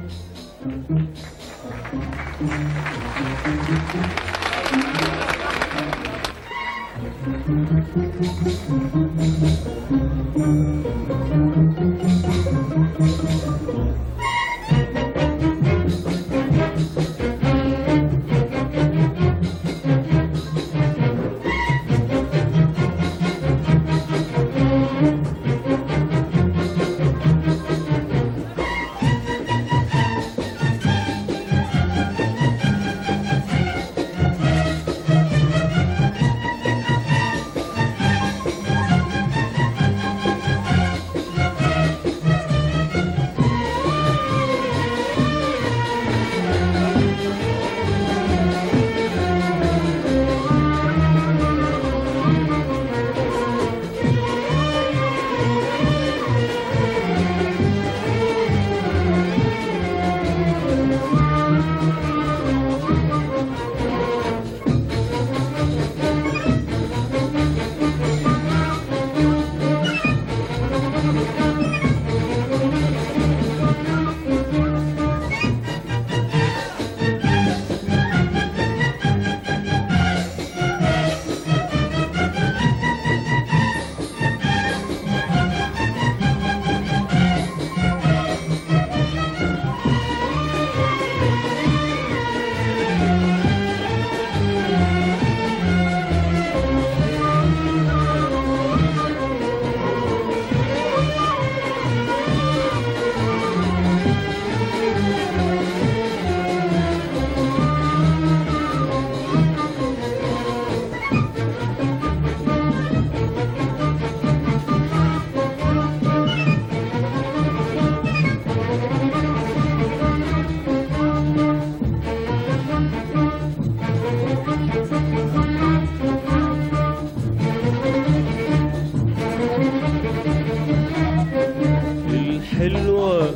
الحلوة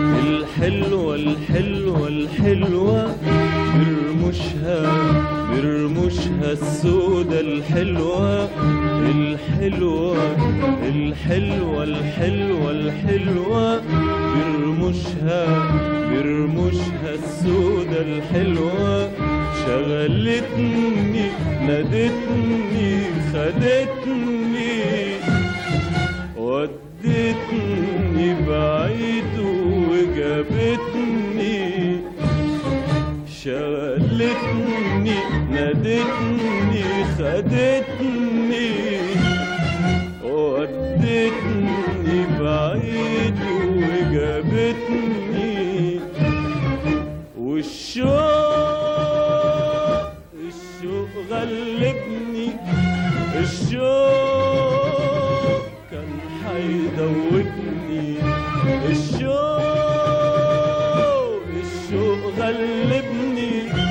الحلوة الحلوة الحلوة برمشها برمشها السودة الحلوة الحلوة الحلوة الحلوة الحلوة برمشها برمشها السودة الحلوة شغلتني نادتني خدتني ودتني بعيد وجابتني شغلتني نادتني خدتني ودتني بعيد وجابتني والشوق الشوق غلبني الشوق كان حيدوبني الشوق الشوق غلبني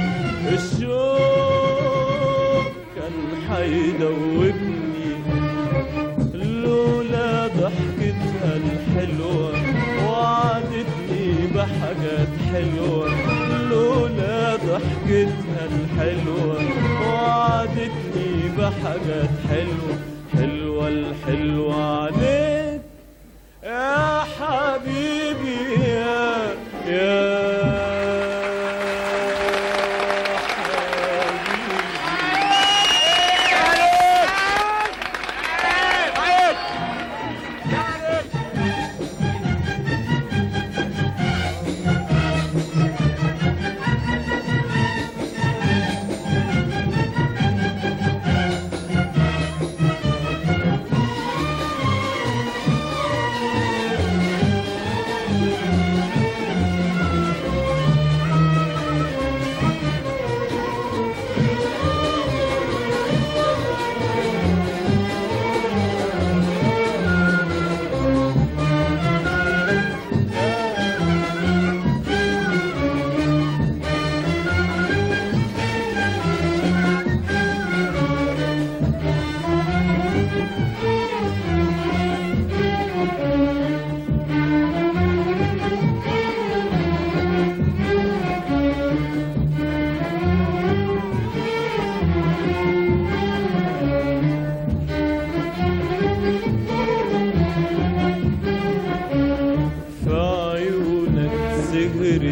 الشوق كان حيدوبني لولا ضحكتها الحلوة وعدتني بحاجات حلوة لولا ضحكتها الحلوة وعدتني بحاجات حلوة حلوة الحلوة عليك يا حبيبي يا يا حبيبي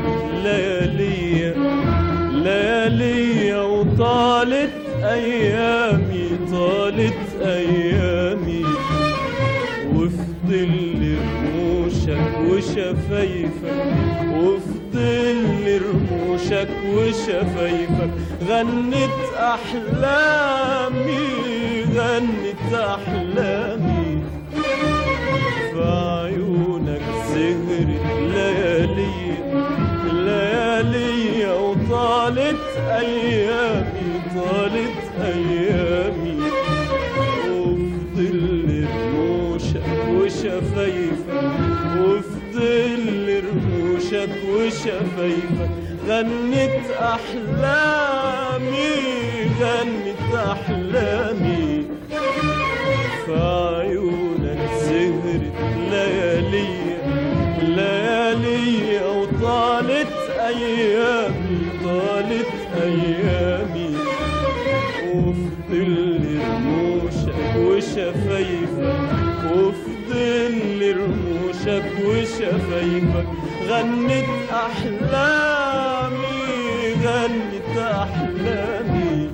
سهرت ليالي ليالي وطالت أيامي طالت أيامي وفي ظل رموشك وشفايفك وفي ظل رموشك وشفايفك غنت أحلامي غنت أحلامي في عيونك سهرت ليالي ليالي وطالت أيامي طالت أيامي وفي ظل رموشك وشفايفك وفي ظل رموشك وشفايفك غنت أحلامي غنت أحلامي في عيونك سهرت ليالي ليالي وطالت أيامي طالت أيامي وفي ظل رموشك وشفايفك وفي ظل رموشك وشفايفك غنت أحلامي غنت أحلامي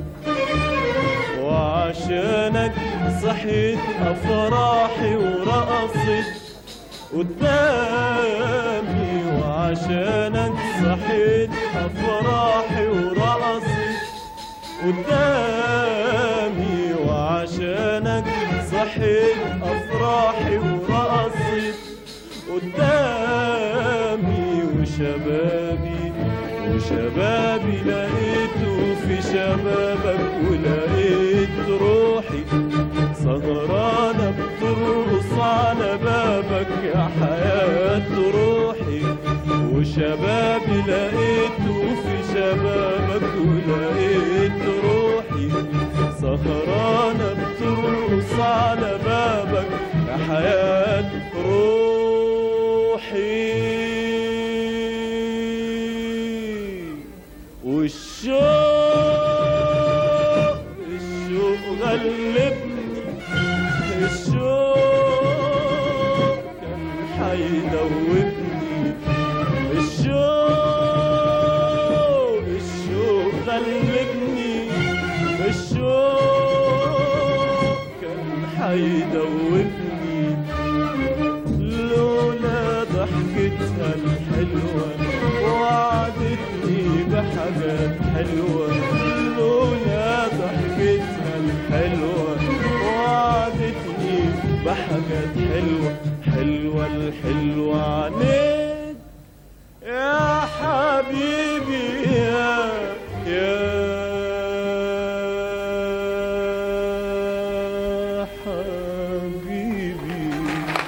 وعشانك صحيت أفراحي ورقصت قدامي وعشانك صحيت أفراحي ورقصت قدامي وعشانك صحيت أفراحي ورقصت قدامي وشبابي وشبابي لقيته في شبابك ولقيت روحي سهرانة بترقص على بابك يا حياة روحي وشبابي لقيته في شبابك ولقيت روحي سهرانة بترقص على بابك يا حياة روحي والشوق الشوق غلبني الشوق كان حيدوبني الشوق الشوق غلبني الشوق كان حيدوبني لولا ضحكتها الحلوة وعدتني بحاجات حلوة لولا ضحكتها الحلوة وعدتني بحاجات حلوة حلوة الحلوة عنيك يا حبيبي يا يا حبيبي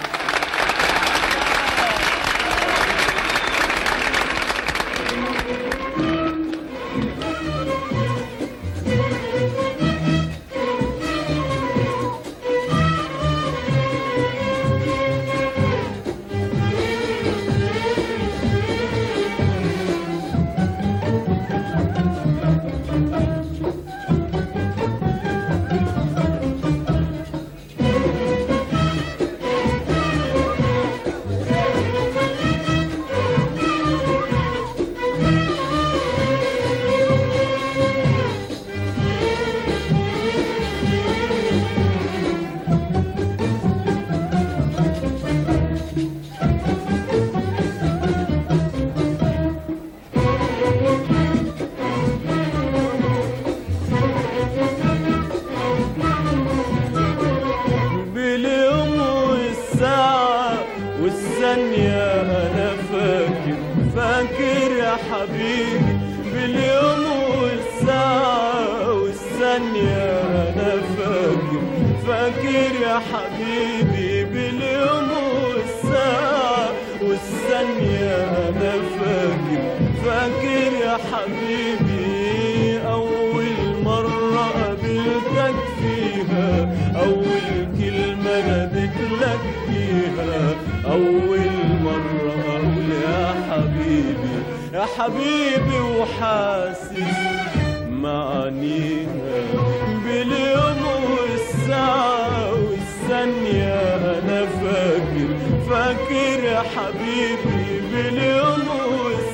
باليوم والساعة والثانية أنا فاكر فاكر يا حبيبي باليوم والساعة والثانية أنا فاكر فاكر يا حبيبي باليوم والساعة والثانية أنا فاكر فاكر يا حبيبي أول مرة قابلتك فيها أول كلمة ناديت لك فيها أول مرة أقول يا حبيبي يا حبيبي وحاسس معانيها باليوم والساعة والثانية أنا فاكر فاكر يا حبيبي باليوم والساعة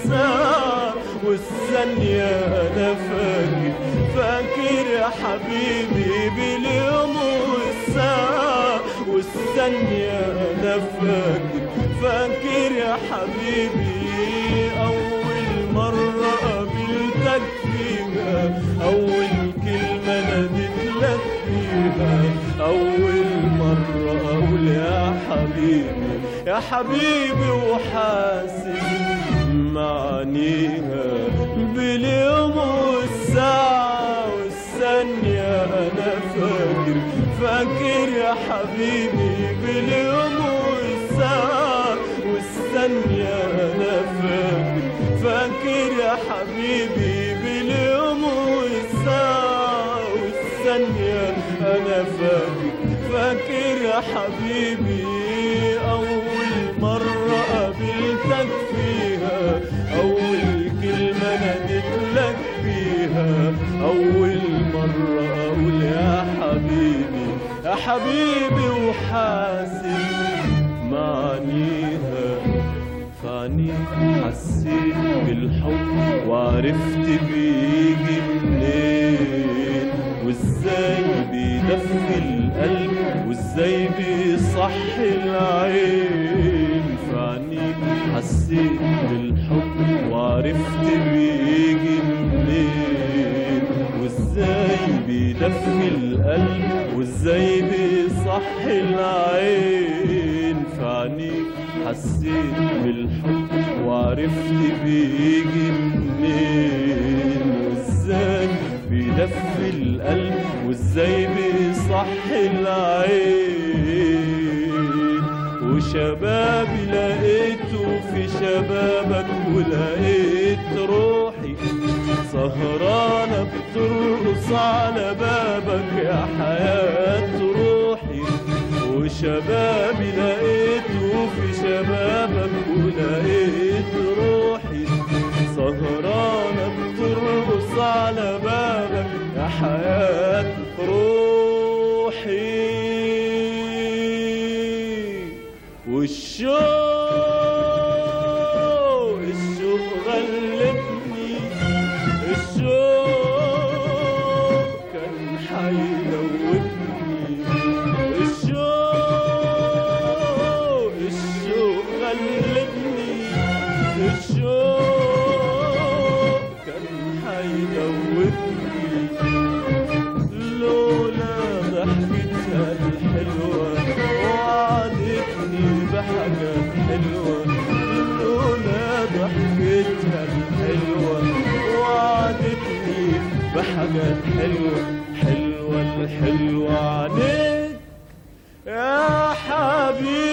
الساعة والثانية أنا فاكر فاكر يا حبيبي باليوم والساعة والثانية أنا فاكر فاكر يا حبيبي أول مرة قابلتك فيها أول كلمة ناديت لك فيها أول مرة أقول يا حبيبي يا حبيبي وحاسس معانيها باليوم والساعة والثانية أنا فاكر فاكر يا حبيبي باليوم والساعة والثانية أنا فاكر فاكر يا حبيبي باليوم والساعة والثانية أنا فاكر فاكر يا حبيبي أول مرة قابلتك فيها أول كلمة ناديت لك فيها أول مرة أقول يا حبيبي يا حبيبي وحاسس معانيها فعنيك حسيت بالحب وعرفت بيجي منين وازاي بيدفي القلب وازاي بيصحي العين فعنيك حسيت بالحب وعرفت بيجي منين وازاي بيدفي القلب وازاي بيصحي العين فعنيك حسيت بالحب وعرفت بيجي منين وازاي بيدفي القلب وازاي بيصحي العين وشبابي لقيته في شبابك ولقيت روحي سهرانة بترقص على بابك يا حياة روحي وشبابي لقيته في شبابك ولقيت روحي سهرانة بترقص على بابك يا حياة روحي والشوق الشوق غلبني الشوق كان حيدوبني الشوق الشوق غلبني الشوق كان حيدوبني لولا ضحكتها الحلوة وعدتني بحاجات حلوة لولا ضحكتها الحلوة وعدتني بحاجات حلوة حلوة الحلوة عليك يا حبيبي